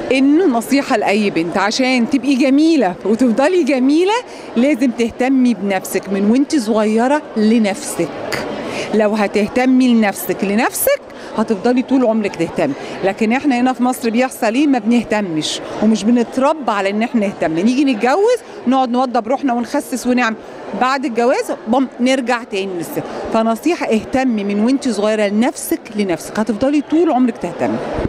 انه نصيحه لاي بنت عشان تبقي جميله وتفضلي جميله لازم تهتمي بنفسك من وانت صغيره لنفسك لو هتهتمي لنفسك لنفسك هتفضلي طول عمرك تهتمي لكن احنا هنا في مصر بيحصل ايه ما بنهتمش ومش بنتربى على ان احنا نهتم نيجي نتجوز نقعد نوضب روحنا ونخسس ونعمل بعد الجواز بم نرجع تاني للست فنصيحه اهتمي من وانت صغيره لنفسك لنفسك هتفضلي طول عمرك تهتمي